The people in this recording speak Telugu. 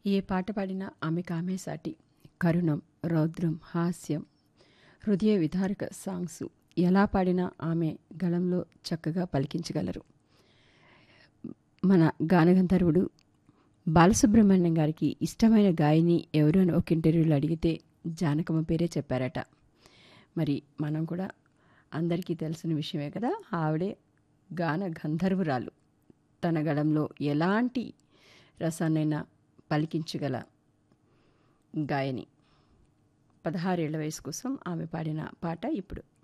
ఏ పాట పాడినా ఆమెకు ఆమె సాటి కరుణం రౌద్రం హాస్యం హృదయ విదారక సాంగ్స్ ఎలా పాడినా ఆమె గళంలో చక్కగా పలికించగలరు మన గానగంధర్వుడు బాలసుబ్రహ్మణ్యం గారికి ఇష్టమైన గాయని ఎవరు అని ఒక ఇంటర్వ్యూలో అడిగితే జానకమ్మ పేరే చెప్పారట మరి మనం కూడా అందరికీ తెలిసిన విషయమే కదా ఆవిడే గాన గంధర్వురాలు తన గళంలో ఎలాంటి రసాన్నైనా పలికించగల గాయని పదహారేళ్ల వయసు కోసం ఆమె పాడిన పాట ఇప్పుడు